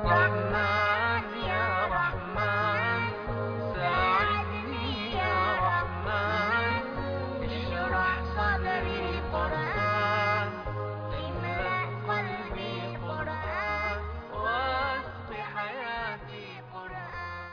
رحمن يا رحمن ساعدني يا رحمن اشرح صدري قرآن املأ قلبي قرآن واسق حياتي قرآن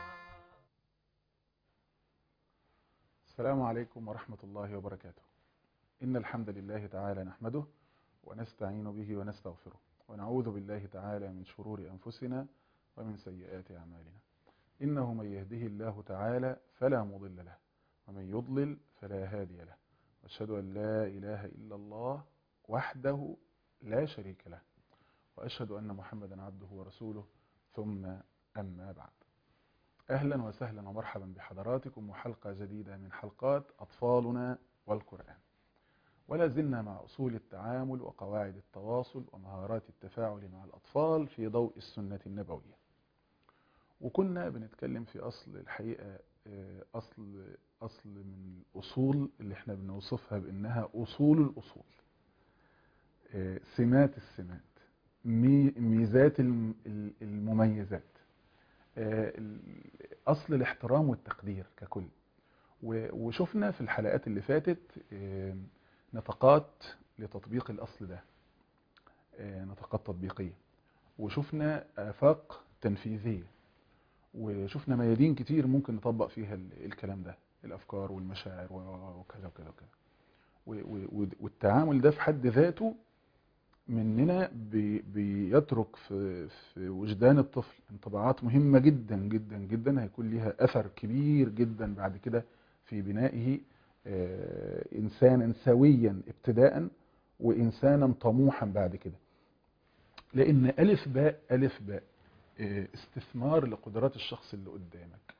السلام عليكم ورحمة الله وبركاته إن الحمد لله تعالى نحمده ونستعين به ونستغفره ونعوذ بالله تعالى من شرور أنفسنا ومن سيئات أعمالنا إنه من يهده الله تعالى فلا مضل له ومن يضلل فلا هادي له وأشهد أن لا إله إلا الله وحده لا شريك له وأشهد أن محمدا عبده ورسوله ثم أما بعد أهلا وسهلا ومرحبا بحضراتكم وحلقة جديدة من حلقات أطفالنا والقرآن ولا زلنا مع أصول التعامل وقواعد التواصل ومهارات التفاعل مع الأطفال في ضوء السنة النبوية وكنا بنتكلم في أصل الحقيقة آه، أصل أصل من الأصول اللي احنا بنوصفها بأنها أصول الأصول آه، سمات السمات مي- ميزات الم- ال- المميزات آه، ال- أصل الاحترام والتقدير ككل و- وشفنا في الحلقات اللي فاتت آه، نطاقات لتطبيق الأصل ده آه، نطاقات تطبيقية وشفنا آفاق تنفيذية وشفنا ميادين كتير ممكن نطبق فيها ال- الكلام ده الأفكار والمشاعر و- وكذا وكذا وكذا و- و- و- والتعامل ده في حد ذاته مننا بي- بيترك في في وجدان الطفل انطباعات مهمة جدا جدا جدا هيكون ليها أثر كبير جدا بعد كده في بنائه آه، إنسانا سويا ابتداء وإنسانا طموحا بعد كده لأن ألف باء ألف باء آه، استثمار لقدرات الشخص اللي قدامك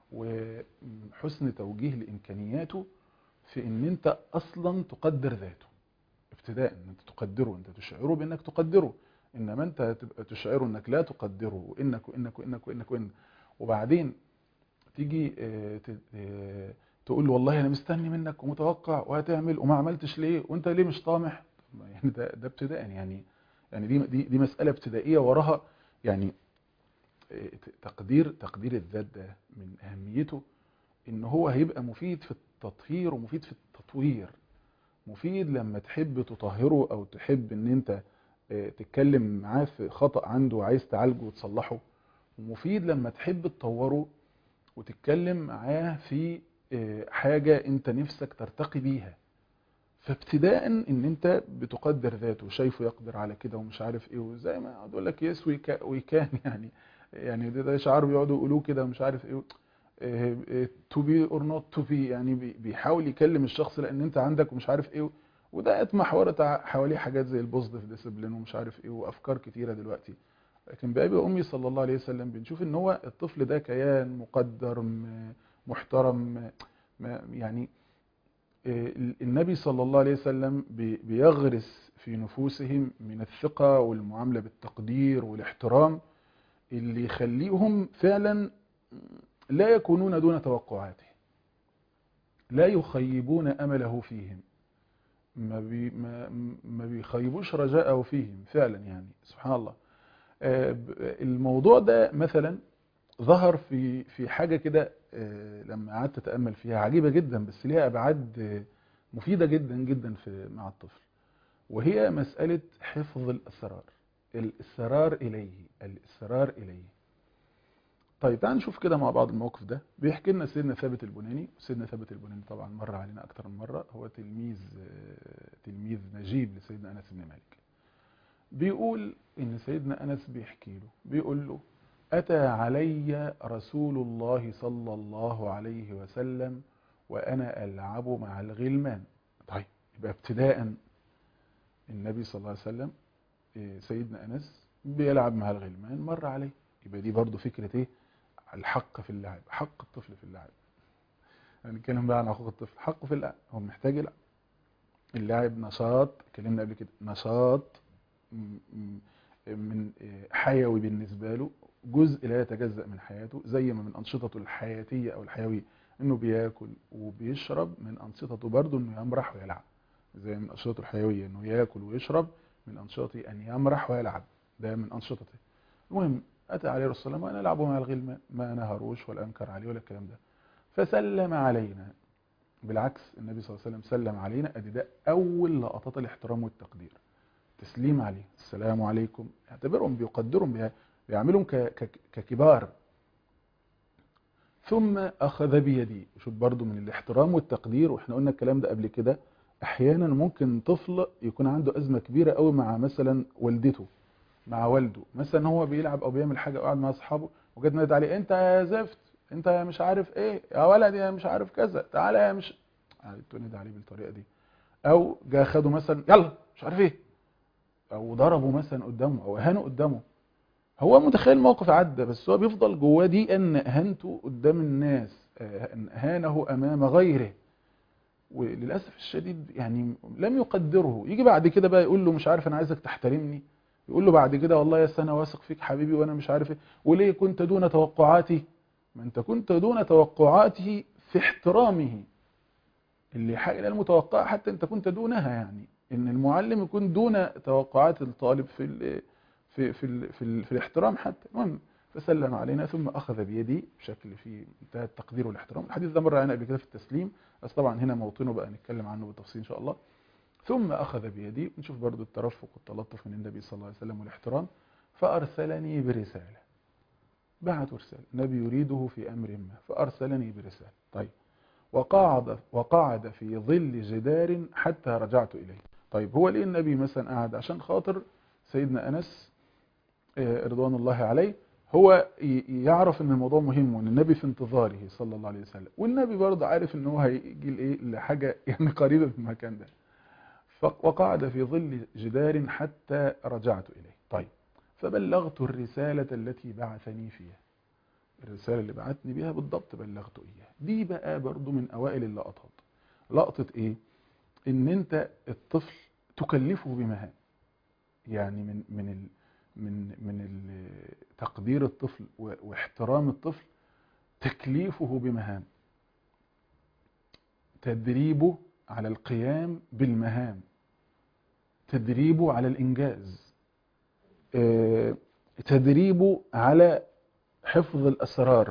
وحسن توجيه لإمكانياته في إن أنت أصلا تقدر ذاته ابتداء ان انت تقدره انت تشعره بانك تقدره انما انت تبقى تشعره انك لا تقدره وانك وانك وانك وانك وانك وبعدين تيجي آه، ت- آه، تقول له والله انا مستني منك ومتوقع وهتعمل وما عملتش ليه وانت ليه مش طامح طب ما يعني ده ده ابتداء يعني يعني دي دي دي مساله ابتدائيه وراها يعني آه، ت- تقدير تقدير الذات ده من اهميته ان هو هيبقى مفيد في التطهير ومفيد في التطوير مفيد لما تحب تطهره او تحب ان انت آه، تتكلم معاه في خطأ عنده وعايز تعالجه وتصلحه ومفيد لما تحب تطوره وتتكلم معاه في آه، حاجة انت نفسك ترتقي بيها فابتداء ان انت بتقدر ذاته شايفه يقدر على كده ومش عارف ايه وزي ما اقعد اقول لك يس ويكان يعني يعني ده, ده شعار بيقعدوا يقولوه كده ومش عارف ايه تو بي اور نوت تو بي يعني بي- بيحاول يكلم الشخص لان انت عندك ومش عارف ايه وده اتمحورت ع- حواليه حاجات زي البوزيتيف ديسيبلين ومش عارف ايه وافكار كتيره دلوقتي لكن بأبي وأمي صلى الله عليه وسلم بنشوف ان هو الطفل ده كيان مقدر م- محترم ما يعني آه، النبي صلى الله عليه وسلم بي- بيغرس في نفوسهم من الثقة والمعاملة بالتقدير والاحترام اللي يخليهم فعلا لا يكونون دون توقعاته لا يخيبون أمله فيهم ما, بي ما, ما بيخيبوش رجاءه فيهم فعلا يعني سبحان الله آه، ب- الموضوع ده مثلا ظهر في في حاجة كده آه، لما قعدت أتأمل فيها عجيبة جدا بس ليها أبعاد آه، مفيدة جدا جدا في مع الطفل وهي مسألة حفظ الأسرار الإصرار إليه الإصرار إليه طيب تعال نشوف كده مع بعض الموقف ده بيحكي لنا سيدنا ثابت البناني سيدنا ثابت البناني طبعا مر علينا أكتر من مرة هو تلميذ آه، تلميذ نجيب لسيدنا أنس بن مالك بيقول إن سيدنا أنس بيحكي له بيقول له أتى علي رسول الله صلى الله عليه وسلم وأنا ألعب مع الغلمان طيب يبقى ابتداء النبي صلى الله عليه وسلم إيه، سيدنا أنس بيلعب مع الغلمان مر عليه يبقى دي برضو فكرة ايه الحق في اللعب حق الطفل في اللعب هنتكلم بقى عن حقوق الطفل حقه في اللعب هو محتاج يلعب اللعب نشاط اتكلمنا قبل كده نشاط م- م- من حيوي بالنسبة له جزء لا يتجزأ من حياته زي ما من أنشطته الحياتية أو الحيوية إنه بياكل وبيشرب من أنشطته برضه إنه يمرح ويلعب زي من أنشطته الحيوية إنه ياكل ويشرب من أنشطته أن يمرح ويلعب ده من أنشطته المهم اتى عليه الرسول صلى الله عليه وسلم وانا العب مع الغلمان ما نهروش ولا انكر عليه ولا الكلام ده فسلم علينا بالعكس النبي صلى الله عليه وسلم سلم علينا ادي ده اول لقطات الاحترام والتقدير تسليم عليه السلام عليكم اعتبرهم بيقدرهم بها بيعملهم ك- ك- ككبار ثم اخذ بيدي شوف برضو من الاحترام والتقدير واحنا قلنا الكلام ده قبل كده احيانا ممكن طفل يكون عنده ازمه كبيره قوي مع مثلا والدته مع والده مثلا هو بيلعب او بيعمل حاجه وقاعد مع اصحابه وجت نادت عليه انت يا زفت انت يا مش عارف ايه يا ولد يا مش عارف كذا تعالى يا مش قعدت تنادي عليه بالطريقه دي او جه خده مثلا يلا مش عارف ايه او ضربه مثلا قدامه او اهانه قدامه هو متخيل موقف عدى بس هو بيفضل جواه دي ان اهانته قدام الناس آه، ان اهانه امام غيره وللاسف الشديد يعني لم يقدره يجي بعد كده بقى يقول له مش عارف انا عايزك تحترمني يقول له بعد كده والله يا انا واثق فيك حبيبي وانا مش عارف ايه وليه كنت دون توقعاتي ما انت كنت دون توقعاته في احترامه اللي حاجه المتوقعه حتى انت كنت دونها يعني ان المعلم يكون دون توقعات الطالب في ال في في ال في, ال في الاحترام حتى المهم فسلم علينا ثم اخذ بيدي بشكل فيه منتهى التقدير والاحترام الحديث ده مر علينا قبل كده في التسليم بس طبعا هنا موطنه بقى نتكلم عنه بالتفصيل ان شاء الله ثم اخذ بيدي نشوف برضو الترفق والتلطف من النبي صلى الله عليه وسلم والاحترام فارسلني برساله بعت رساله النبي يريده في امر ما فارسلني برساله طيب وقعد وقعد في ظل جدار حتى رجعت اليه طيب هو ليه النبي مثلا قعد عشان خاطر سيدنا انس آه، رضوان الله عليه هو ي- يعرف ان الموضوع مهم وان النبي في انتظاره صلى الله عليه وسلم والنبي برضه عارف ان هو هيجي لايه لحاجه يعني قريبه من المكان ده ف- وقعد في ظل جدار حتى رجعت اليه طيب فبلغت الرساله التي بعثني فيها الرساله اللي بعتني بيها بالضبط بلغته اياها دي بقى برضه من اوائل اللقطات لقطه ايه ان انت الطفل تكلفه بمهام يعني من من ال من من ال- تقدير الطفل و- واحترام الطفل تكليفه بمهام تدريبه على القيام بالمهام تدريبه على الإنجاز آه، تدريبه على حفظ الأسرار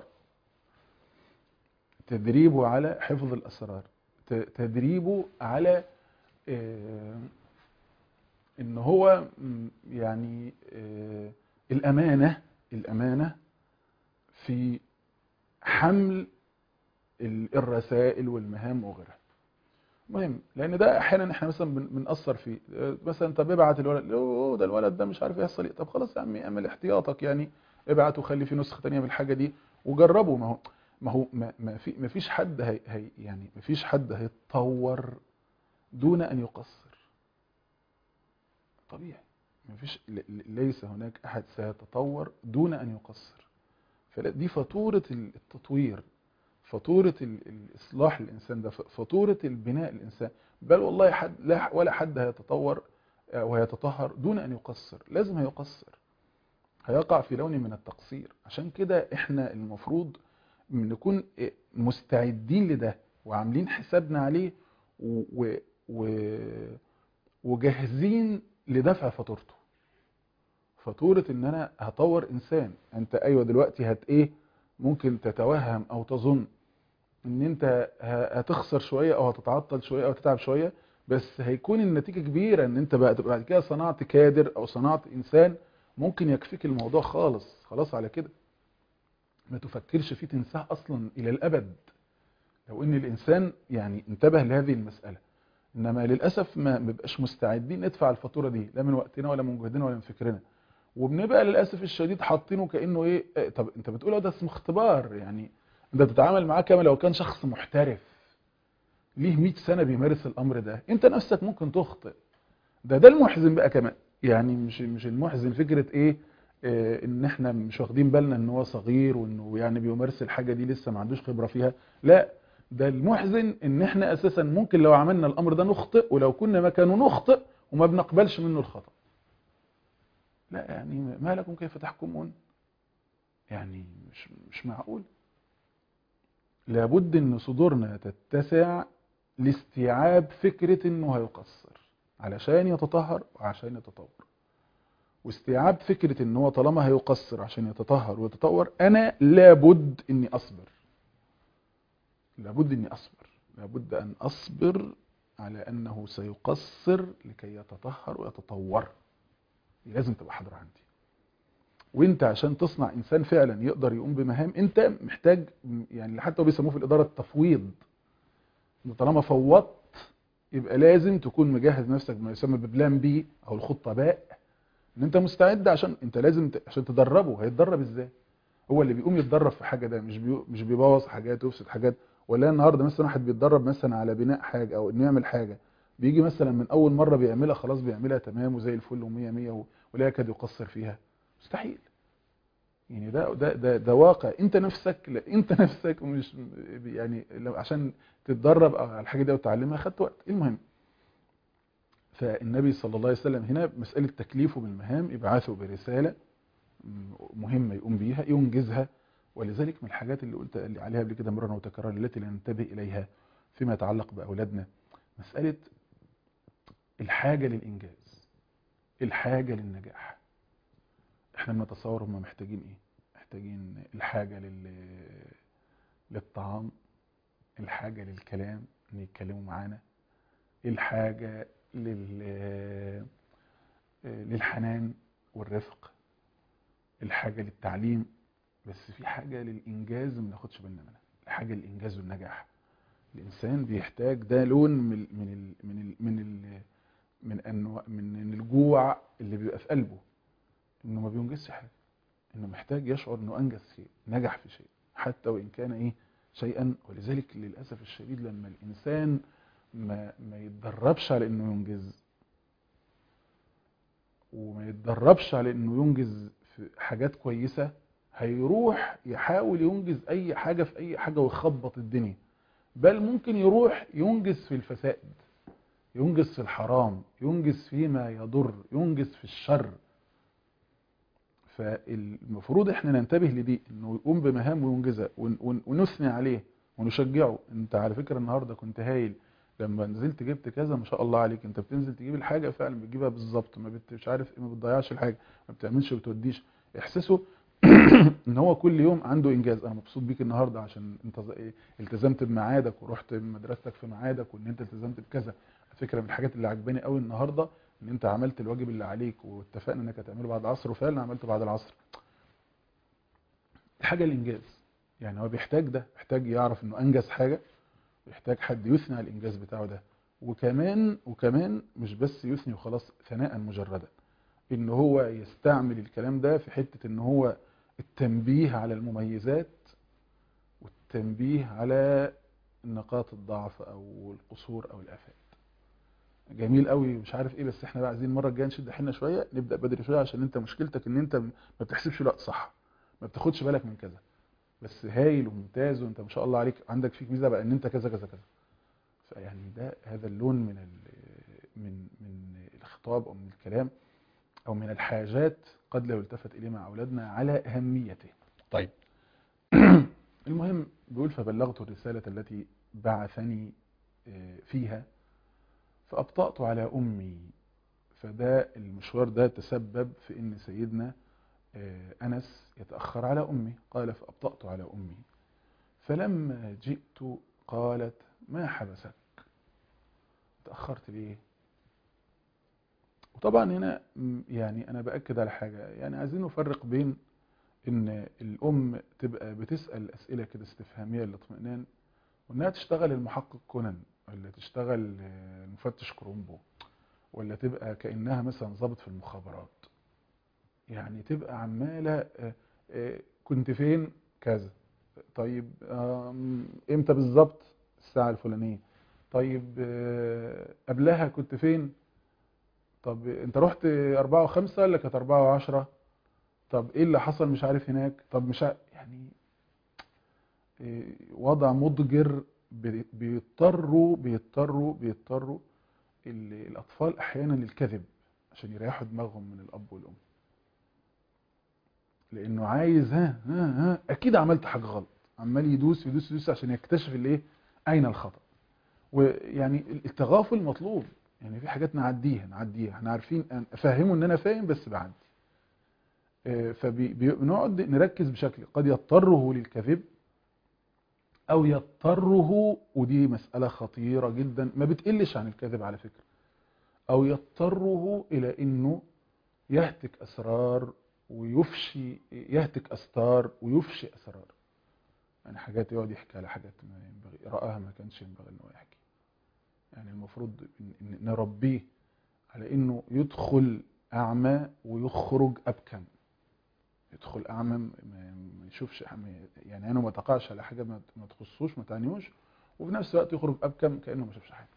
تدريبه على حفظ الأسرار ت- تدريبه على آه، ان هو م، يعني آه، الامانه الامانه في حمل ال- الرسائل والمهام وغيرها مهم لان ده احيانا احنا مثلا بن- بنأثر فيه آه، مثلا طب ابعت الولد اوه ده الولد ده مش عارف يحصل ايه طب خلاص يا عمي اعمل احتياطك يعني ابعت وخلي في نسخه تانية من الحاجه دي وجربه ما هو ما هو ما, ما في ما فيش حد هي هي يعني ما فيش حد هيتطور دون ان يقصر طبيعي مفيش ل- ل- ليس هناك احد سيتطور دون ان يقصر فدي فاتوره التطوير فاتوره ال- الاصلاح الانسان ده ف- فاتوره البناء الانسان بل والله حد لا ولا حد هيتطور آه، ويتطهر دون ان يقصر لازم هيقصر هيقع في لون من التقصير عشان كده احنا المفروض نكون آه، مستعدين لده وعاملين حسابنا عليه و, و, و وجاهزين لدفع فاتورته فاتورة ان انا هطور انسان انت ايوه دلوقتي هت ايه ممكن تتوهم او تظن ان انت ه- هتخسر شوية او هتتعطل شوية او تتعب شوية بس هيكون النتيجة كبيرة ان انت بقى بعد كده صنعت كادر او صنعت انسان ممكن يكفيك الموضوع خالص خلاص على كده ما تفكرش فيه تنساه اصلا الى الابد لو ان الانسان يعني انتبه لهذه المسألة انما للاسف ما بنبقاش مستعدين ندفع الفاتوره دي لا من وقتنا ولا من جهدنا ولا من فكرنا وبنبقى للاسف الشديد حاطينه كانه ايه إيه، طب انت بتقول اه ده اسمه اختبار يعني انت بتتعامل معاه كما لو كان شخص محترف ليه 100 سنه بيمارس الامر ده انت نفسك ممكن تخطئ ده ده المحزن بقى كمان يعني مش مش المحزن فكره ايه آه، ان احنا مش واخدين بالنا ان هو صغير وانه يعني بيمارس الحاجه دي لسه ما عندوش خبره فيها لا ده المحزن ان احنا اساسا ممكن لو عملنا الامر ده نخطئ ولو كنا مكانه نخطئ وما بنقبلش منه الخطأ لا يعني ما لكم كيف تحكمون يعني مش مش معقول لابد ان صدورنا تتسع لاستيعاب فكرة انه هيقصر علشان يتطهر وعشان يتطور واستيعاب فكرة ان هو طالما هيقصر عشان يتطهر ويتطور انا لابد اني اصبر لابد اني اصبر لابد ان اصبر على انه سيقصر لكي يتطهر ويتطور دي لازم تبقى حاضرة عندي وانت عشان تصنع انسان فعلا يقدر يقوم بمهام انت محتاج يعني حتى هو بيسموه في الاداره التفويض إن طالما فوضت يبقى لازم تكون مجهز نفسك بما يسمى ببلان بي او الخطه باء ان انت مستعد عشان انت لازم ت... عشان تدربه هيتدرب ازاي هو اللي بيقوم يتدرب في حاجه ده مش بي... مش بيبوظ حاجات ويفسد حاجات ولا النهارده مثلا واحد بيتدرب مثلا على بناء حاجه او انه يعمل حاجه بيجي مثلا من اول مره بيعملها خلاص بيعملها تمام وزي الفل و100 100 ولا يكاد يقصر فيها مستحيل يعني ده ده ده, ده واقع انت نفسك لا انت نفسك مش يعني لو عشان تتدرب على الحاجه دي وتتعلمها خدت وقت المهم فالنبي صلى الله عليه وسلم هنا مساله تكليفه بالمهام ابعاثه برساله مهمه يقوم بيها ينجزها ولذلك من الحاجات اللي قلت اللي عليها قبل كده مرة وتكرارا التي لا ننتبه اليها فيما يتعلق باولادنا مساله الحاجه للانجاز الحاجه للنجاح احنا بنتصور هم محتاجين ايه محتاجين الحاجة لل... للطعام الحاجة للكلام ان يتكلموا معانا الحاجة لل... للحنان والرفق الحاجة للتعليم بس في حاجة للإنجاز ما ناخدش بالنا منها الحاجة للإنجاز والنجاح الإنسان بيحتاج ده لون من ال... من ال... من ال... من ال... من أنواع من الجوع اللي بيبقى في قلبه انه ما بينجزش حاجه انه محتاج يشعر انه انجز شيء نجح في شيء حتى وان كان ايه شيئا ولذلك للاسف الشديد لما الانسان ما ما يتدربش على انه ينجز وما يتدربش على انه ينجز في حاجات كويسه هيروح يحاول ينجز اي حاجه في اي حاجه ويخبط الدنيا بل ممكن يروح ينجز في الفساد ينجز في الحرام ينجز فيما يضر ينجز في الشر فالمفروض احنا ننتبه لدي انه يقوم بمهام وينجزها ونثني عليه ونشجعه انت على فكره النهارده كنت هايل لما نزلت جبت كذا ما شاء الله عليك انت بتنزل تجيب الحاجه فعلا بتجيبها بالظبط ما بت... مش عارف ايه ما بتضيعش الحاجه ما بتعملش وبتوديش احساسه ان هو كل يوم عنده انجاز انا مبسوط بيك النهارده عشان انت التزمت بميعادك ورحت مدرستك في ميعادك وان انت التزمت بكذا فكره من الحاجات اللي عجباني قوي النهارده ان انت عملت الواجب اللي عليك واتفقنا انك هتعمله بعد العصر وفعلا عملته بعد العصر حاجه الانجاز يعني هو بيحتاج ده بيحتاج يعرف انه انجز حاجه بيحتاج حد يثني على الانجاز بتاعه ده وكمان وكمان مش بس يثني وخلاص ثناء مجردا ان هو يستعمل الكلام ده في حته ان هو التنبيه على المميزات والتنبيه على نقاط الضعف او القصور او الافات جميل قوي مش عارف ايه بس احنا بقى عايزين المره الجايه نشد حيلنا شويه نبدا بدري شويه عشان انت مشكلتك ان انت ما بتحسبش الوقت صح ما بتاخدش بالك من كذا بس هايل وممتاز وانت ما شاء الله عليك عندك فيك ميزه بقى ان انت كذا كذا كذا فيعني ده هذا اللون من من من الخطاب او من الكلام او من الحاجات قد لا يلتفت اليه مع اولادنا على اهميته طيب المهم بيقول فبلغت الرساله التي بعثني فيها فأبطأت على أمي فده المشوار ده تسبب في أن سيدنا أنس يتأخر على أمي قال فأبطأت على أمي فلما جئت قالت ما حبسك تأخرت ليه وطبعا هنا يعني أنا بأكد على حاجة يعني عايزين نفرق بين ان الام تبقى بتسأل اسئلة كده استفهامية للاطمئنان وانها تشتغل المحقق كونان ولا تشتغل مفتش كرومبو ولا تبقى كأنها مثلا ضابط في المخابرات يعني تبقى عمالة كنت فين كذا طيب امتى بالظبط الساعة الفلانية طيب قبلها كنت فين طب انت رحت أربعة وخمسة ولا كانت أربعة وعشرة طب ايه اللي حصل مش عارف هناك طب مش عارف يعني وضع مضجر بيضطروا بيضطروا بيضطروا الاطفال احيانا للكذب عشان يريحوا دماغهم من الاب والام لانه عايز ها ها ها اكيد عملت حاجه غلط عمال يدوس يدوس يدوس عشان يكتشف الايه اين الخطا ويعني التغافل مطلوب يعني في حاجات نعديها نعديها احنا عارفين افهمه ان انا فاهم بس بعدي فبنقعد نركز بشكل قد يضطره للكذب او يضطره ودي مسألة خطيرة جدا ما بتقلش عن الكذب على فكرة او يضطره الى انه يهتك اسرار ويفشي يهتك استار ويفشي اسرار يعني حاجات يقعد يحكي على حاجات ما ينبغي رآها ما كانش ينبغي ان هو يحكي يعني المفروض نربيه على انه يدخل اعمى ويخرج ابكم يدخل اعمى ما يشوفش يعني عينه ما تقعش على حاجه ما تخصوش ما تعنيوش وفي نفس الوقت يخرج ابكم كانه ما شافش حاجه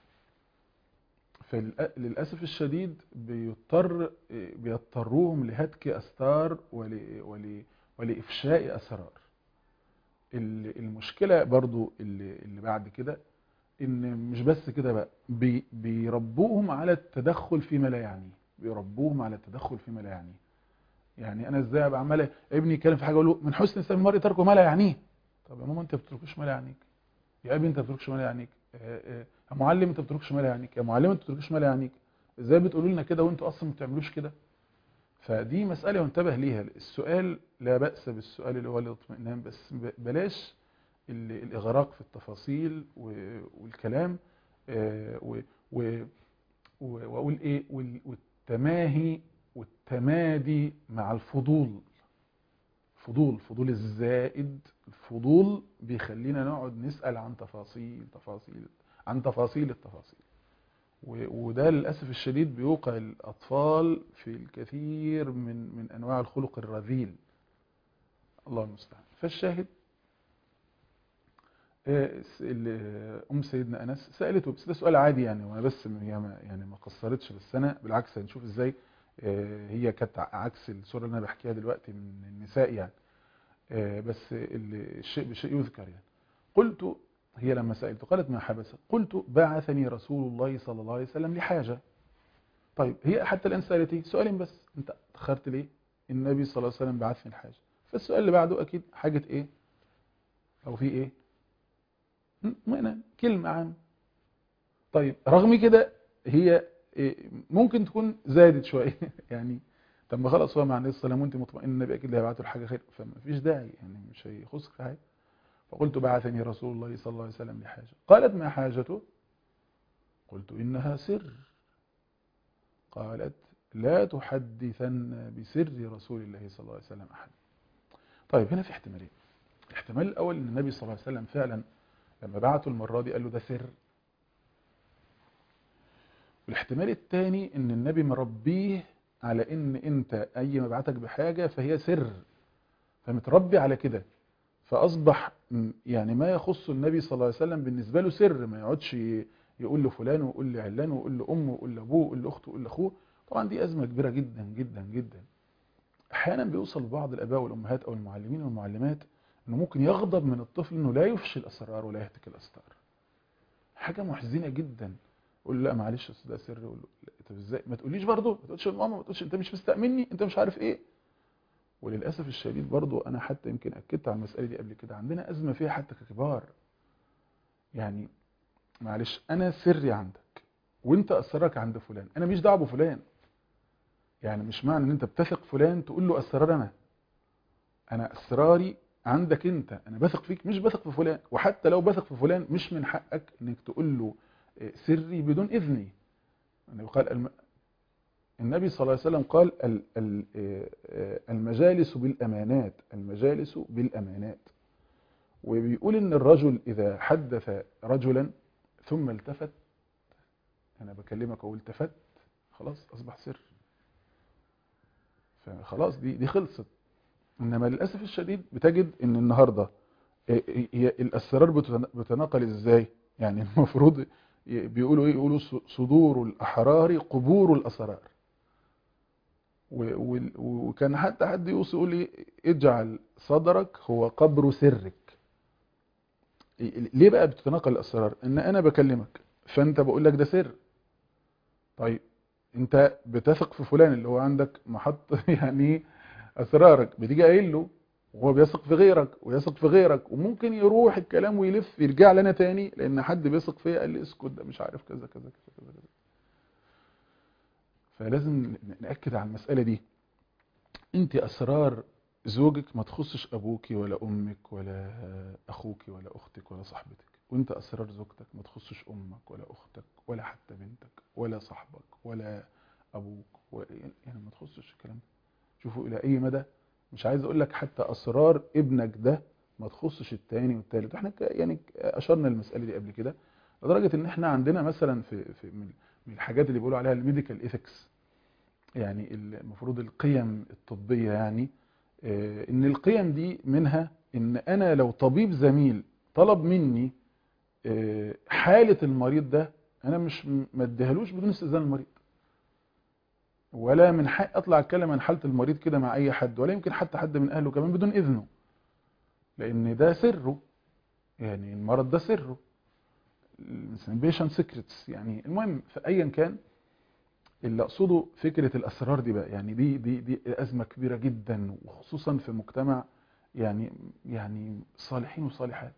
فللاسف الشديد بيضطر بيضطروهم لهتك استار ول ول ولافشاء اسرار المشكله برضو اللي, اللي بعد كده ان مش بس كده بقى بي بيربوهم على التدخل فيما لا يعنيه بيربوهم على التدخل فيما لا يعنيه يعني انا ازاي ابقى عمال ابني يتكلم في حاجه اقول له من حسن اسلام المرء تركه ما لا يعنيه طب يا ماما انت ما بتتركوش ما لا يعنيك يا ابي انت ما بتتركش ما لا يعنيك يا معلم انت ما بتتركش ما لا يعنيك يا معلم انت ما بتتركش ما لا يعنيك ازاي بتقولوا لنا كده وانتوا اصلا ما بتعملوش كده فدي مساله وانتبه ليها السؤال لا باس بالسؤال اللي هو الاطمئنان بس بلاش الاغراق في التفاصيل والكلام واقول ايه والتماهي والتمادي مع الفضول فضول فضول الزائد الفضول بيخلينا نقعد نسأل عن تفاصيل تفاصيل عن تفاصيل التفاصيل وده للأسف الشديد بيوقع الأطفال في الكثير من من أنواع الخلق الرذيل الله المستعان فالشاهد ام سيدنا انس سالته بس ده سؤال عادي يعني وانا بس هي ما يعني ما قصرتش بس انا بالعكس هنشوف ازاي هي كانت عكس الصوره اللي انا بحكيها دلوقتي من النساء يعني بس الشيء بشيء يذكر يعني قلت هي لما سالته قالت ما حبس قلت بعثني رسول الله صلى الله عليه وسلم لحاجه طيب هي حتى الان سالتي سؤالين بس انت اتاخرت ليه النبي صلى الله عليه وسلم بعثني لحاجه فالسؤال اللي بعده اكيد حاجه ايه او في ايه مؤمنة كلمة عام طيب رغم كده هي ممكن تكون زادت شوية يعني طب ما خلاص هو مع النبي صلى الله عليه وسلم وانت مطمئن النبي اكيد هيبعته لحاجه خير فما فيش داعي يعني مش هيخصك في حاجه فقلت بعثني رسول الله صلى الله عليه وسلم لحاجه قالت ما حاجته قلت انها سر قالت لا تحدثن بسر رسول الله صلى الله عليه وسلم احد طيب هنا في احتمالين الاحتمال الاول ان النبي صلى الله عليه وسلم فعلا لما بعته المرة دي قال له ده سر والاحتمال الثاني ان النبي مربيه على ان انت اي ما بعتك بحاجة فهي سر فمتربي على كده فاصبح يعني ما يخص النبي صلى الله عليه وسلم بالنسبة له سر ما يقعدش يقول لفلان ويقول لعلان ويقول لامه ويقول لابوه ويقول لاخته ويقول لاخوه طبعا دي ازمة كبيرة جدا جدا جدا احيانا بيوصل بعض الاباء والامهات او المعلمين والمعلمات انه ممكن يغضب من الطفل انه لا يفشي الاسرار ولا يهتك الاستار حاجه محزنه جدا قول له لا معلش ده سر قول له طب ازاي ما تقوليش برضه ما تقولش لماما ما تقولش انت مش مستأمني انت مش عارف ايه وللاسف الشديد برضه انا حتى يمكن اكدت على المساله دي قبل كده عندنا ازمه فيها حتى ككبار يعني معلش انا سري عندك وانت اسرارك عند فلان انا مش دعوه بفلان يعني مش معنى ان انت بتثق فلان تقول له اسرار انا انا اسراري عندك انت انا بثق فيك مش بثق في فلان وحتى لو بثق في فلان مش من حقك انك تقول له سري بدون اذني النبي قال الم... النبي صلى الله عليه وسلم قال المجالس بالامانات المجالس بالامانات وبيقول ان الرجل اذا حدث رجلا ثم التفت انا بكلمك او التفت خلاص اصبح سر فخلاص دي دي خلصت انما للاسف الشديد بتجد ان النهارده هي الاسرار بتناقل ازاي يعني المفروض بيقولوا ايه يقولوا صدور الاحرار قبور الاسرار وكان حتى حد يوصي يقول لي اجعل صدرك هو قبر سرك ليه بقى بتتناقل الاسرار ان انا بكلمك فانت بقول لك ده سر طيب انت بتثق في فلان اللي هو عندك محط يعني اسرارك بتيجي قايل له وهو بيثق في غيرك ويثق في غيرك وممكن يروح الكلام ويلف يرجع لنا تاني لان حد بيثق فيا قال لي اسكت ده مش عارف كذا كذا كذا كذا كذا فلازم ناكد على المساله دي انت اسرار زوجك ما تخصش ابوك ولا امك ولا اخوك ولا اختك ولا صاحبتك وانت اسرار زوجتك ما تخصش امك ولا اختك ولا حتى بنتك ولا صاحبك ولا ابوك و... يعني ما تخصش الكلام ده شوفوا الى اي مدى مش عايز اقول لك حتى اسرار ابنك ده ما تخصش التاني والتالت احنا ك- يعني اشرنا المساله دي قبل كده لدرجه ان احنا عندنا مثلا في, في من من الحاجات اللي بيقولوا عليها الميديكال ايثكس يعني المفروض القيم الطبيه يعني آه، ان القيم دي منها ان انا لو طبيب زميل طلب مني آه، حاله المريض ده انا مش م- ما اديهالوش بدون استئذان المريض ولا من حق اطلع اتكلم عن حاله المريض كده مع اي حد ولا يمكن حتى حد من اهله كمان بدون اذنه لان ده سره يعني المرض ده سره بيشنت سيكريتس يعني المهم فايا كان اللي اقصده فكره الاسرار دي بقى يعني دي دي دي ازمه كبيره جدا وخصوصا في مجتمع يعني يعني صالحين وصالحات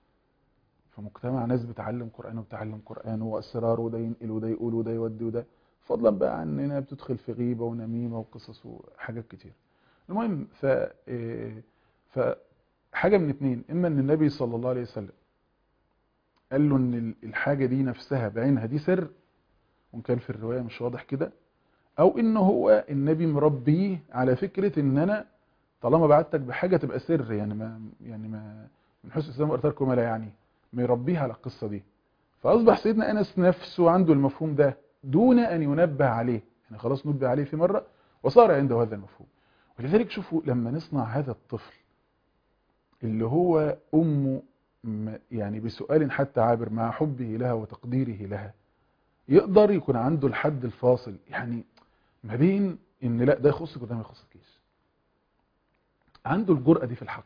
في مجتمع ناس بتعلم قران وبتعلم قران واسرار وده ينقل وده يقول وده يودي وده فضلا بقى عن انها بتدخل في غيبه ونميمه وقصص وحاجات كتير المهم ف إيه، ف حاجه من اتنين اما ان النبي صلى الله عليه وسلم قال له ان ال- الحاجه دي نفسها بعينها دي سر وان كان في الروايه مش واضح كده او ان هو النبي مربيه على فكره ان انا طالما بعتك بحاجه تبقى سر يعني ما يعني ما من حسن الاسلام وارتركم ما لا يعني ما يربيها على القصه دي فاصبح سيدنا انس نفسه عنده المفهوم ده دون ان ينبه عليه يعني خلاص نبه عليه في مره وصار عنده هذا المفهوم ولذلك شوفوا لما نصنع هذا الطفل اللي هو امه م- يعني بسؤال حتى عابر مع حبه لها وتقديره لها يقدر يكون عنده الحد الفاصل يعني ما بين ان لا ده يخصك وده ما يخصكيش عنده الجرأة دي في الحق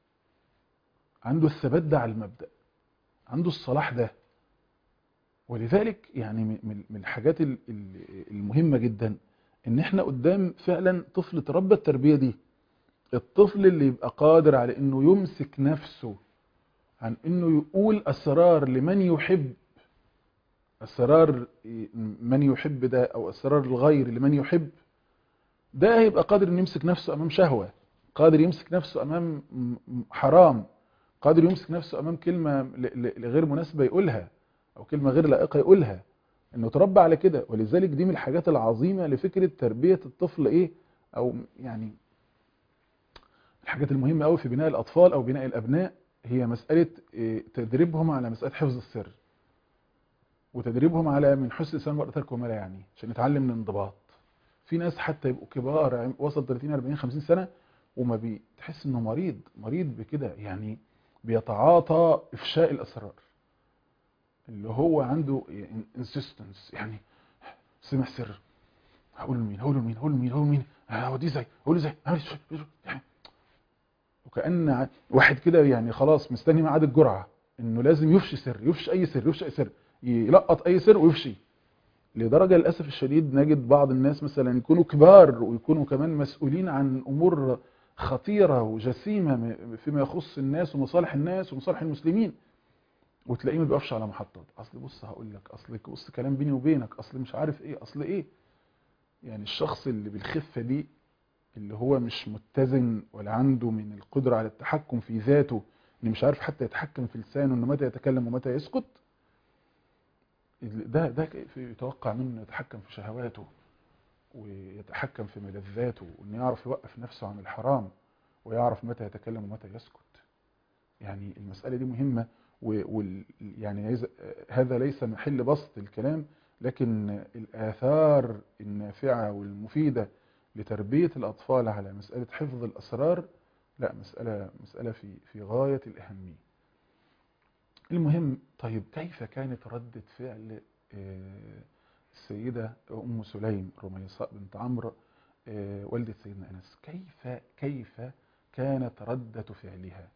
عنده الثبات ده على المبدأ عنده الصلاح ده ولذلك يعني من- من من الحاجات ال- ال- المهمة جدا ان احنا قدام فعلا طفل تربى التربية دي الطفل اللي يبقى قادر على انه يمسك نفسه عن انه يقول اسرار لمن يحب اسرار من يحب ده او اسرار الغير لمن يحب ده هيبقى قادر انه يمسك نفسه امام شهوة قادر يمسك نفسه امام م- م- حرام قادر يمسك نفسه امام كلمة ل- ل- لغير مناسبة يقولها او كلمة غير لائقة يقولها انه تربى على كده ولذلك دي من الحاجات العظيمة لفكرة تربية الطفل ايه او يعني الحاجات المهمة قوي في بناء الاطفال او بناء الابناء هي مسألة إيه، تدريبهم على مسألة حفظ السر وتدريبهم على من حسن لسان المرء ترك ما لا يعنيه عشان يتعلم الانضباط في ناس حتى يبقوا كبار عم- وصل 30 40 50 سنة وما بتحس انه مريض مريض بكده يعني بيتعاطى افشاء الاسرار اللي هو عنده انسيستنس يعني سمع سر هقول لمين هقول لمين هقول لمين هقول لمين هوديه ازاي هقول ازاي هعمل إزاي؟ يعني وكأن ع- واحد كده يعني خلاص مستني ميعاد الجرعة انه لازم يفشي سر يفشي اي سر يفشي اي سر يلقط اي سر ويفشي لدرجة للأسف الشديد نجد بعض الناس مثلا يكونوا كبار ويكونوا كمان مسؤولين عن أمور خطيرة وجسيمة م- فيما يخص الناس ومصالح الناس ومصالح المسلمين وتلاقيه ما بيقفش على محطات اصل بص هقول لك اصل بص كلام بيني وبينك اصل مش عارف ايه اصل ايه يعني الشخص اللي بالخفة دي اللي هو مش متزن ولا عنده من القدرة على التحكم في ذاته ان مش عارف حتى يتحكم في لسانه انه متى يتكلم ومتى يسكت ده ده كيف يتوقع منه إنه يتحكم في شهواته ويتحكم في ملذاته وان يعرف يوقف نفسه عن الحرام ويعرف متى يتكلم ومتى يسكت يعني المسألة دي مهمة و- وال يعني عايز- هذا ليس محل بسط الكلام لكن الآثار النافعة والمفيدة لتربية الأطفال على مسألة حفظ الأسرار لا مسألة مسألة في في غاية الأهمية. المهم طيب كيف كانت ردة فعل آه، السيدة أم سليم رميصاء بنت عمرو آه، والدة سيدنا أنس كيف كيف كانت ردة فعلها؟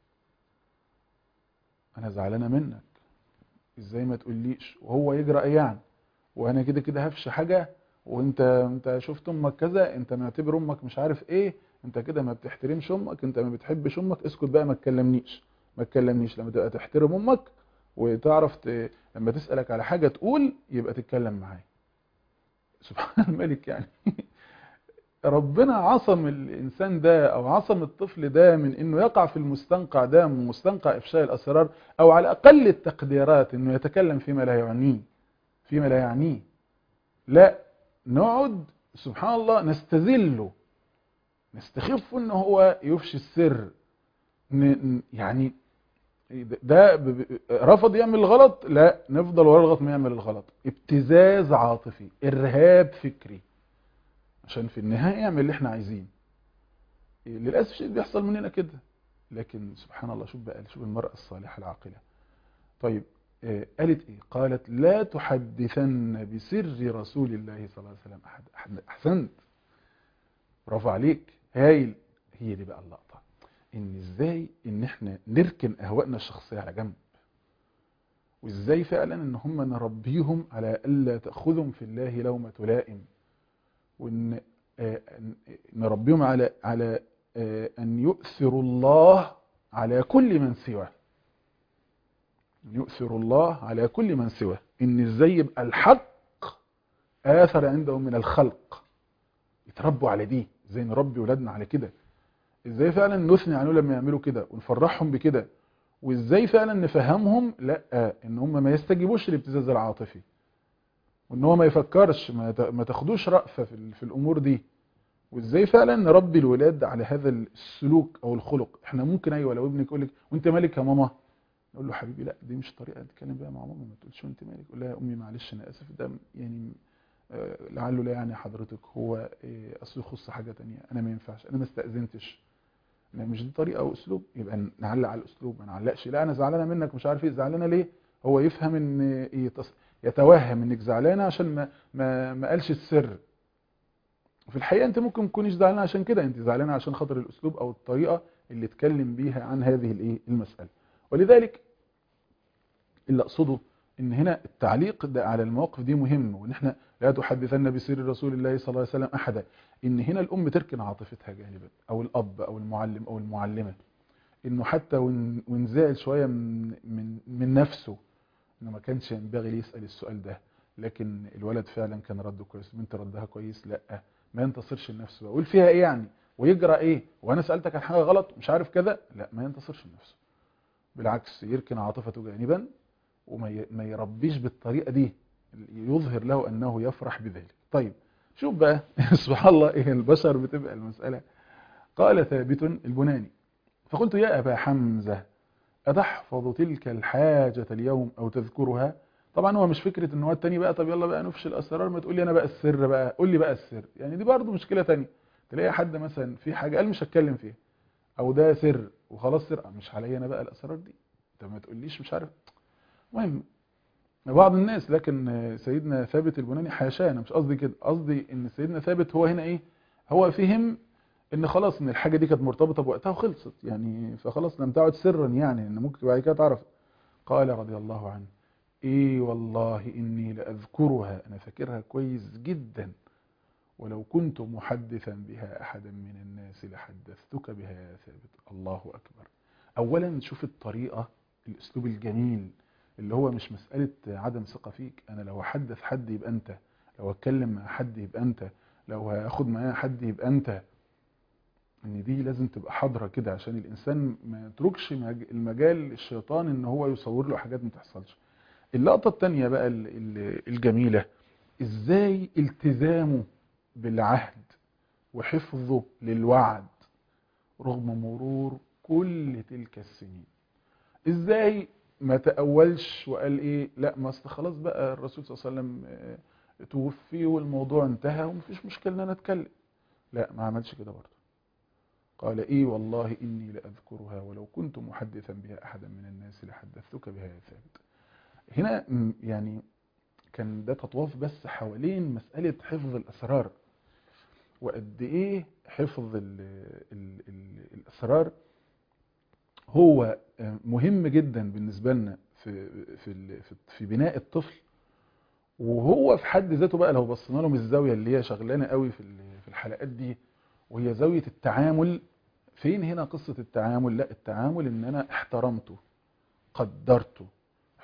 أنا زعلانة منك إزاي ما تقوليش وهو يجرأ إيه يعني وأنا كده كده هفشي حاجة وانت انت شفت امك كذا انت معتبر امك مش عارف ايه انت كده ما بتحترمش امك انت ما بتحبش امك اسكت بقى ما تكلمنيش ما تكلمنيش لما تبقى تحترم امك وتعرف ت... لما تسألك على حاجة تقول يبقى تتكلم معايا سبحان الملك يعني ربنا عصم الإنسان ده أو عصم الطفل ده من إنه يقع في المستنقع ده من مستنقع إفشاء الأسرار أو على أقل التقديرات إنه يتكلم فيما لا يعنيه فيما لا يعنيه لا نقعد سبحان الله نستذله نستخف إنه هو يفشي السر يعني ده رفض يعمل الغلط لا نفضل ورا لغايه ما يعمل الغلط ابتزاز عاطفي ارهاب فكري عشان في النهايه يعمل اللي احنا عايزين للاسف شيء بيحصل مننا كده لكن سبحان الله شوف بقى شوف المرأة الصالحة العاقلة طيب آه قالت ايه قالت لا تحدثن بسر رسول الله صلى الله عليه وسلم احد, أحد احسنت برافو عليك هايل هي دي بقى اللقطة ان ازاي ان احنا نركن اهوائنا الشخصية على جنب وازاي فعلا ان هم نربيهم على الا تاخذهم في الله لومة لائم وان آه نربيهم على على آه ان يؤثروا الله على كل من سواه يؤثر الله على كل من سواه ان ازاي يبقى الحق اثر عندهم من الخلق يتربوا على دي ازاي نربي ولادنا على كده ازاي فعلا نثني عنه لما يعملوا كده ونفرحهم بكده وازاي فعلا نفهمهم لا ان هم ما يستجيبوش للابتزاز العاطفي وان هو ما يفكرش ما تاخدوش رأفة في الامور دي وازاي فعلا نربي الولاد على هذا السلوك او الخلق احنا ممكن ايوه لو ابنك يقول لك وانت مالك يا ماما نقول له حبيبي لا دي مش طريقه تتكلم بيها مع ماما ما تقولش وانت مالك قول لها يا امي معلش انا اسف ده يعني آه لعله لا يعني حضرتك هو آه اصل يخص حاجه تانية انا ما ينفعش انا ما استاذنتش لا مش دي طريقه او اسلوب يبقى نعلق على الاسلوب ما نعلقش لا انا زعلانه منك مش عارف ايه زعلانه ليه هو يفهم ان يتص... يتوهم انك زعلانه عشان ما ما, ما قالش السر وفي الحقيقه انت ممكن تكونيش زعلانه عشان كده انت زعلانه عشان خاطر الاسلوب او الطريقه اللي اتكلم بيها عن هذه الايه المساله ولذلك اللي اقصده ان هنا التعليق ده على المواقف دي مهم وان احنا لا تحدثن بسر رسول الله صلى الله عليه وسلم احدا ان هنا الام تركن عاطفتها جانبا او الاب او المعلم او المعلمه انه حتى وان زعل شويه من من من نفسه انه ما كانش ينبغي يسال السؤال ده لكن الولد فعلا كان رده كويس البنت ردها كويس لا ما ينتصرش لنفسه يقول فيها ايه يعني ويجرى ايه وانا سالتك عن حاجه غلط مش عارف كذا لا ما ينتصرش لنفسه بالعكس يركن عاطفته جانبا وما يربيش بالطريقه دي يظهر له انه يفرح بذلك طيب شوف بقى سبحان الله ايه البشر بتبقى المساله قال ثابت البناني فقلت يا ابا حمزه أتحفظ تلك الحاجة اليوم أو تذكرها طبعا هو مش فكرة ان هو التاني بقى طب يلا بقى نفش الأسرار ما تقول لي أنا بقى السر بقى قول لي بقى السر يعني دي برضو مشكلة تانية تلاقي حد مثلا في حاجة قال مش هتكلم فيها أو ده سر وخلاص سر مش عليا أنا بقى الأسرار دي طب ما تقوليش مش عارف المهم بعض الناس لكن سيدنا ثابت البناني حاشاه انا مش قصدي كده قصدي ان سيدنا ثابت هو هنا ايه هو فهم ان خلاص ان الحاجه دي كانت مرتبطه بوقتها وخلصت يعني فخلاص لم تعد سرا يعني ان ممكن بعد كده تعرف قال رضي الله عنه ايه والله اني لاذكرها انا فاكرها كويس جدا ولو كنت محدثا بها احدا من الناس لحدثتك بها يا ثابت الله اكبر اولا شوف الطريقه الاسلوب الجميل اللي هو مش مساله عدم ثقه فيك انا لو احدث حد يبقى انت لو اتكلم مع حد يبقى انت لو هاخد معايا حد يبقى انت ان دي لازم تبقى حاضره كده عشان الانسان ما يتركش المجال للشيطان ان هو يصور له حاجات ما تحصلش اللقطه الثانيه بقى الجميله ازاي التزامه بالعهد وحفظه للوعد رغم مرور كل تلك السنين ازاي ما تأولش وقال ايه لا ما اصل خلاص بقى الرسول صلى الله عليه وسلم توفي والموضوع انتهى ومفيش مشكله ان انا اتكلم لا ما عملش كده برضه قال ايه والله اني لاذكرها ولو كنت محدثا بها احدا من الناس لحدثتك بها يا ثابت هنا يعني كان ده تطواف بس حوالين مسألة حفظ الأسرار وقد إيه حفظ ال ال ال الأسرار هو مهم جدا بالنسبة لنا في, في, في بناء الطفل وهو في حد ذاته بقى لو بصينا له من الزاوية اللي هي شغلانة قوي في في الحلقات دي وهي زاوية التعامل فين هنا قصة التعامل لا التعامل ان انا احترمته قدرته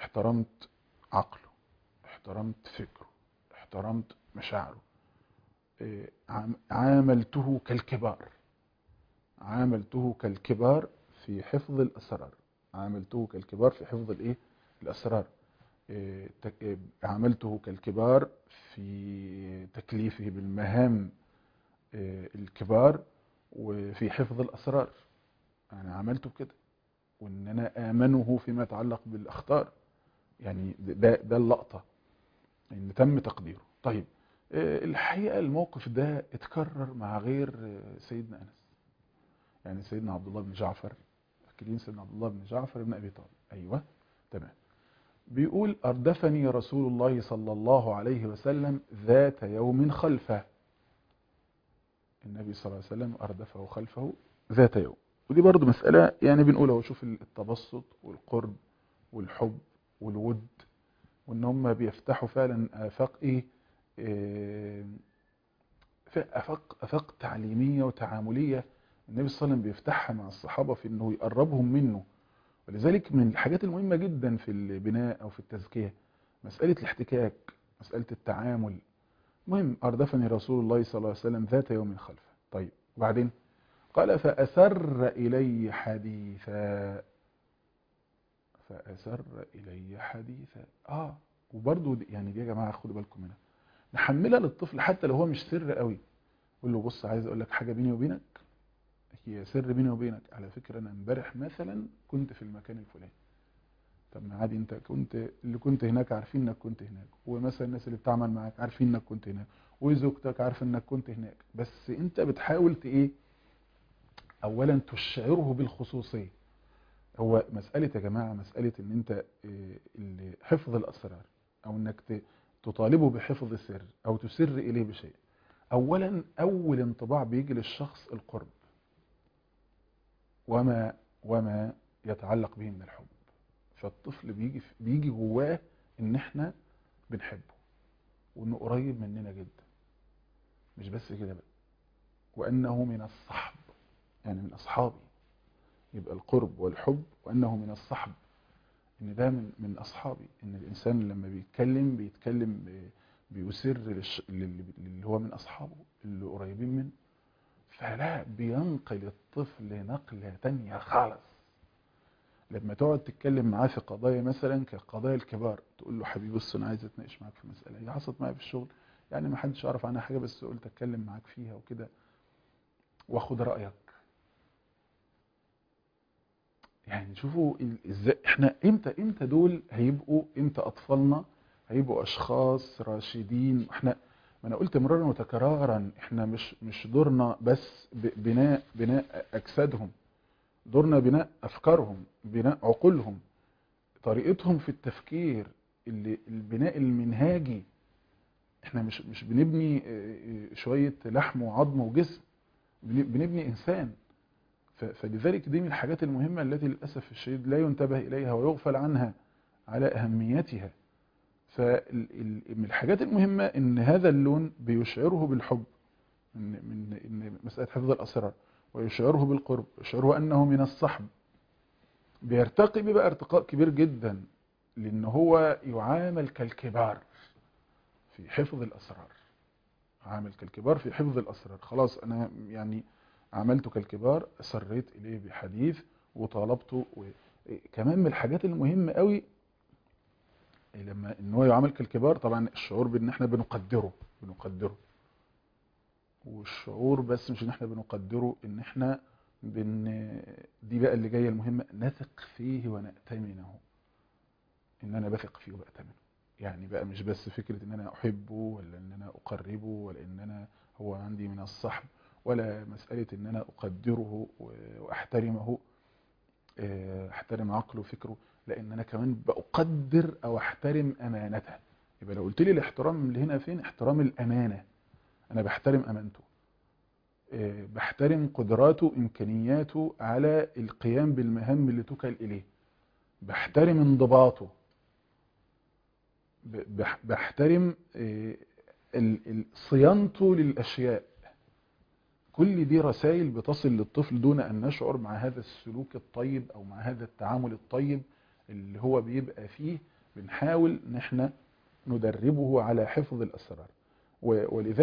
احترمت عقله احترمت فكره احترمت مشاعره إيه، عام- عاملته كالكبار عاملته كالكبار في حفظ الأسرار عاملته كالكبار في حفظ الإيه الأسرار إيه، تك- إيه، عاملته كالكبار في تكليفه بالمهام إيه، الكبار وفي حفظ الأسرار أنا عملته بكده وإن أنا آمنه فيما يتعلق بالأخطار يعني ده ده اللقطة إن تم تقديره طيب آه، الحقيقة الموقف ده اتكرر مع غير آه، سيدنا أنس يعني سيدنا عبد الله بن جعفر فاكرين سيدنا عبد الله بن جعفر بن أبي طالب أيوة تمام بيقول أردفني رسول الله صلى الله عليه وسلم ذات يوم خلفه النبي صلى الله عليه وسلم أردفه خلفه ذات يوم ودي برضو مسألة يعني بنقولها وشوف التبسط والقرب والحب والود وان هم بيفتحوا فعلا آفاق ايه إيه، في آفاق آفاق تعليمية وتعاملية النبي صلى الله عليه وسلم بيفتحها مع الصحابة في انه يقربهم منه ولذلك من الحاجات المهمة جدا في البناء او في التزكية مسألة الاحتكاك مسألة التعامل مهم أردفني رسول الله صلى الله عليه وسلم ذات يوم خلفه طيب وبعدين قال فأسر إلي حديثا فأسر إلي حديثا آه وبرضو دي يعني دي يا جماعة خدوا بالكم منها نحملها للطفل حتى لو هو مش سر قوي قول له بص عايز اقول لك حاجة بيني وبينك هي سر بيني وبينك على فكرة انا امبارح مثلا كنت في المكان الفلاني طب ما عادي انت كنت اللي كنت هناك عارفين انك كنت هناك ومثلا الناس اللي بتعمل معاك عارفين انك كنت هناك وزوجتك عارفه انك كنت هناك بس انت بتحاول ت ايه اولا تشعره بالخصوصيه هو مسألة يا جماعة مسألة ان انت إيه، اللي- حفظ الاسرار او انك ت- تطالبه بحفظ سر او تسر اليه بشيء اولا اول انطباع بيجي للشخص القرب وما وما يتعلق به من الحب فالطفل بيجي بيجي جواه ان احنا بنحبه وانه قريب مننا جدا مش بس كده بقى وانه من الصحب يعني من اصحابي يبقى القرب والحب وانه من الصحب ان ده من من اصحابي ان الانسان لما بيتكلم بيتكلم ب- بيسر للش- للي اللي هو من اصحابه اللي قريبين منه فلا بينقل الطفل نقلة تانية خالص لما تقعد تتكلم معاه في قضايا مثلا كقضايا الكبار تقول له حبيبي بص انا عايز اتناقش معاك في مسألة هي حصلت معايا في الشغل يعني ما حدش يعرف عنها حاجة بس قلت اتكلم معاك فيها وكده واخد رأيك يعني شوفوا ال- ازاي احنا امتى امتى دول هيبقوا امتى اطفالنا هيبقوا اشخاص راشدين احنا ما انا قلت مرارا وتكرارا احنا مش مش دورنا بس ب- بناء بناء اجسادهم دورنا بناء افكارهم بناء عقولهم طريقتهم في التفكير اللي البناء المنهاجي احنا مش مش بنبني اه، اه، شوية لحم وعظم وجسم بن- بنبني انسان ف- فلذلك دي من الحاجات المهمة التي للأسف الشديد لا ينتبه إليها ويغفل عنها على أهميتها فمن الحاجات المهمة إن هذا اللون بيشعره بالحب من من إن مسألة حفظ الأسرار ويشعره بالقرب يشعره أنه من الصحب بيرتقي بقى ارتقاء كبير جدا لأن هو يعامل كالكبار في حفظ الأسرار عامل كالكبار في حفظ الأسرار خلاص أنا يعني عملت كالكبار سريت إليه بحديث وطالبته و... كمان من الحاجات المهمة قوي لما ان هو يعامل كالكبار طبعا الشعور بان احنا بنقدره بنقدره والشعور بس مش ان احنا بنقدره ان احنا بن دي بقى اللي جايه المهمه نثق فيه ونأتمنه ان انا بثق فيه وبأتمنه يعني بقى مش بس فكره ان انا احبه ولا ان انا اقربه ولا ان انا هو عندي من الصحب ولا مساله ان انا اقدره واحترمه آه، احترم عقله وفكره لان انا كمان بقدر او احترم امانته يبقى لو قلت لي الاحترام اللي هنا فين احترام الامانه انا بحترم امانته آه، بحترم قدراته امكانياته على القيام بالمهام اللي توكل اليه بحترم انضباطه ب- بح- بحترم آه، ال- ال- صيانته للاشياء كل دي رسائل بتصل للطفل دون ان نشعر مع هذا السلوك الطيب او مع هذا التعامل الطيب اللي هو بيبقى فيه بنحاول ان احنا ندربه على حفظ الاسرار و- ولذلك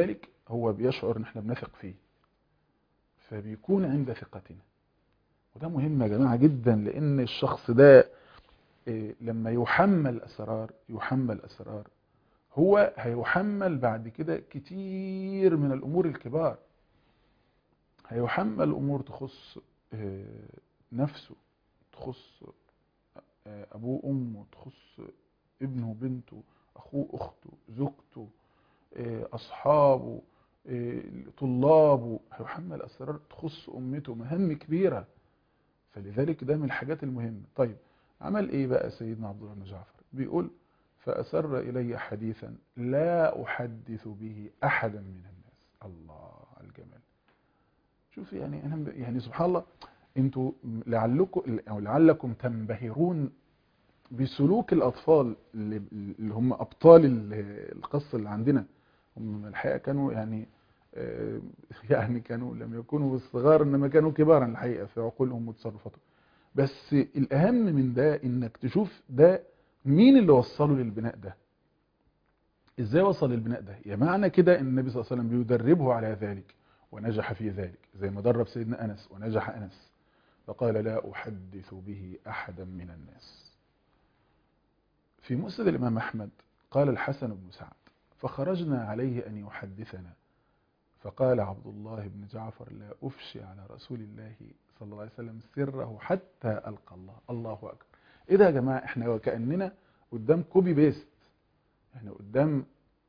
هو بيشعر ان احنا بنثق فيه فبيكون عند ثقتنا وده مهم يا جماعة جدا لان الشخص ده إيه، لما يحمل اسرار يحمل اسرار هو هيحمل بعد كده كتير من الامور الكبار هيحمل امور تخص آه، نفسه تخص آه، ابوه وامه تخص ابنه وبنته اخوه اخته زوجته آه، اصحابه آه، طلابه هيحمل اسرار تخص امته مهام كبيره فلذلك ده من الحاجات المهمه طيب عمل ايه بقى سيدنا عبد الله بن جعفر بيقول فاسر الي حديثا لا احدث به احدا من الناس الله على الجمال شوف يعني انا ب- يعني سبحان الله انتوا لعلكم او لعلكم تنبهرون بسلوك الاطفال اللي, اللي هم ابطال ال- القصه اللي عندنا هم الحقيقه كانوا يعني آه، يعني كانوا لم يكونوا صغار انما كانوا كبارا الحقيقه في عقولهم وتصرفاتهم بس الاهم من ده انك تشوف ده مين اللي وصله للبناء ده ازاي وصل للبناء ده يا معنى كده ان النبي صلى الله عليه وسلم بيدربه على ذلك ونجح في ذلك زي ما درب سيدنا انس ونجح انس فقال لا احدث به احدا من الناس في مسند الامام احمد قال الحسن بن سعد فخرجنا عليه ان يحدثنا فقال عبد الله بن جعفر لا افشي على رسول الله صلى الله عليه وسلم سره حتى القى الله الله اكبر ايه ده يا جماعه احنا وكاننا قدام كوبي بيست احنا قدام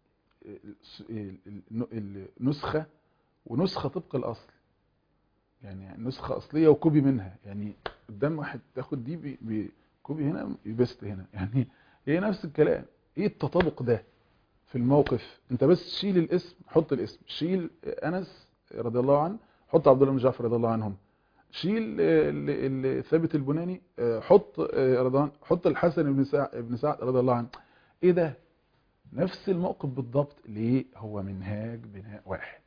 النسخه ونسخه طبق الاصل يعني نسخه اصليه وكوبي منها يعني قدام واحد تاخد دي بي- بي- كوبي هنا بيست هنا يعني هي نفس الكلام ايه التطابق ده في الموقف انت بس شيل الاسم حط الاسم شيل انس رضي الله عنه حط عبد الله بن جعفر رضي الله عنهم شيل آه، ال- ال- ثابت البناني آه، حط آه، رضي الله عنه حط الحسن بن سعد بن سعد رضي الله عنه ايه ده نفس الموقف بالضبط ليه هو منهاج بناء واحد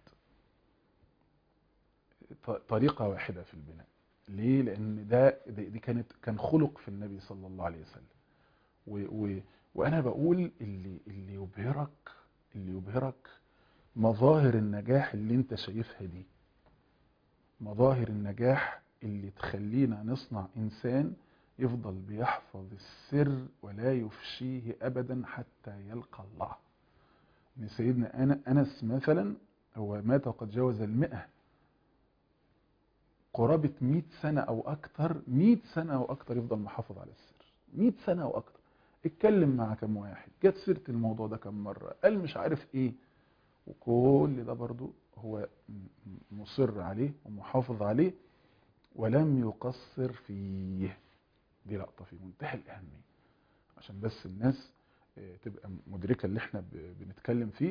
ط- طريقة واحدة في البناء ليه لان ده دي دي كانت كان خلق في النبي صلى الله عليه وسلم و و وانا بقول اللي اللي يبهرك اللي يبهرك مظاهر النجاح اللي انت شايفها دي مظاهر النجاح اللي تخلينا نصنع انسان يفضل بيحفظ السر ولا يفشيه ابدا حتى يلقى الله ان سيدنا أنا- انس مثلا هو مات وقد جاوز المئة قرابة 100 سنة أو أكتر 100 سنة أو أكتر يفضل محافظ على السر 100 سنة أو أكتر اتكلم مع كم واحد جت سيرة الموضوع ده كم مرة قال مش عارف إيه وكل ده برضو هو م- م- مصر عليه ومحافظ عليه ولم يقصر فيه دي لقطة في منتهى الأهمية عشان بس الناس آه، تبقى مدركة اللي احنا ب- بنتكلم فيه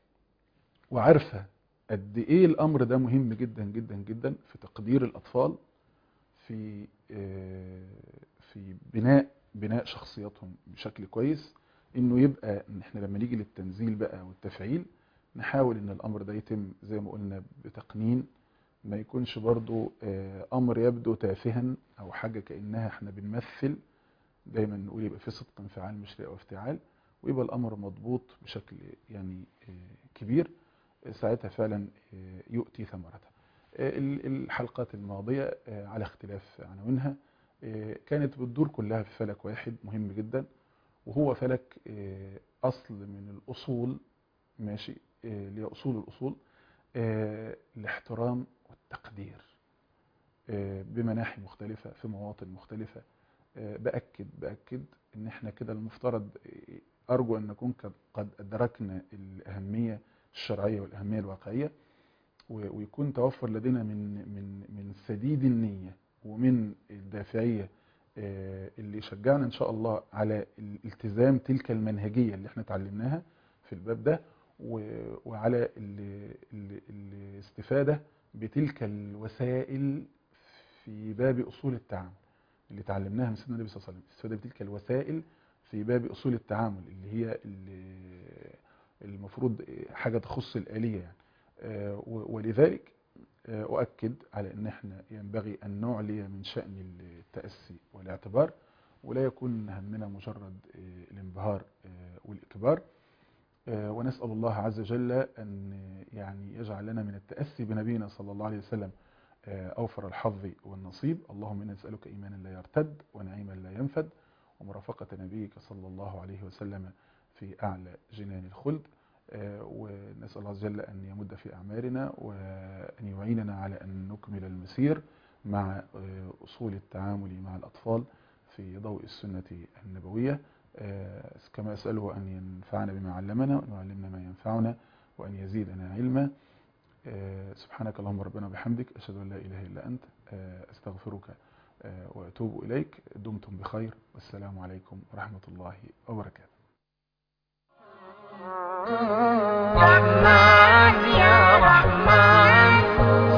وعارفة قد ايه الامر ده مهم جدا جدا جدا في تقدير الاطفال في آه، في بناء بناء شخصياتهم بشكل كويس انه يبقى ان احنا لما نيجي للتنزيل بقى والتفعيل نحاول ان الامر ده يتم زي ما قلنا بتقنين ما يكونش برضو آه، امر يبدو تافها او حاجة كأنها احنا بنمثل دايما نقول يبقى في صدق انفعال مش رئة وافتعال ويبقى الامر مضبوط بشكل يعني آه، كبير ساعتها فعلا آه، يؤتي ثمرتها آه، ال- الحلقات الماضية آه، على اختلاف عناوينها آه، كانت بتدور كلها في فلك واحد مهم جدا وهو فلك آه، أصل من الأصول ماشي آه، اللي هي أصول الأصول آه، الاحترام والتقدير آه، بمناحي مختلفة في مواطن مختلفة آه، بأكد بأكد إن إحنا كده المفترض آه، أرجو أن نكون قد- قد أدركنا الأهمية الشرعية والأهمية الواقعية و- ويكون توفر لدينا من من من سديد النية ومن الدافعية آه، اللي يشجعنا إن شاء الله على الالتزام تلك المنهجية اللي احنا اتعلمناها في الباب ده و- وعلى ال- ال- الاستفادة بتلك الوسائل في باب أصول التعامل اللي اتعلمناها من سيدنا النبي صلى الله عليه وسلم الاستفادة بتلك الوسائل في باب أصول التعامل اللي هي اللي المفروض حاجة تخص الآلية يعني آه، و- ولذلك آه، أؤكد على أن احنا ينبغي أن نعلي من شأن التأسي والاعتبار ولا يكون همنا مجرد آه، الانبهار آه، والإكبار آه، ونسأل الله عز وجل أن يعني يجعل لنا من التأسي بنبينا صلى الله عليه وسلم آه، أوفر الحظ والنصيب اللهم إنا نسألك إيمانا لا يرتد ونعيما لا ينفد ومرافقة نبيك صلى الله عليه وسلم في أعلى جنان الخلد آه، ونسأل الله عز وجل أن يمد في أعمارنا وأن يعيننا على أن نكمل المسير مع آه، أصول التعامل مع الأطفال في ضوء السنة النبوية آه، كما أسأله أن ينفعنا بما علمنا وأن يعلمنا ما ينفعنا وأن يزيدنا علما آه، سبحانك اللهم ربنا وبحمدك أشهد أن لا إله إلا أنت آه، أستغفرك آه، وأتوب إليك دمتم بخير والسلام عليكم ورحمة الله وبركاته رحمن يا رحمن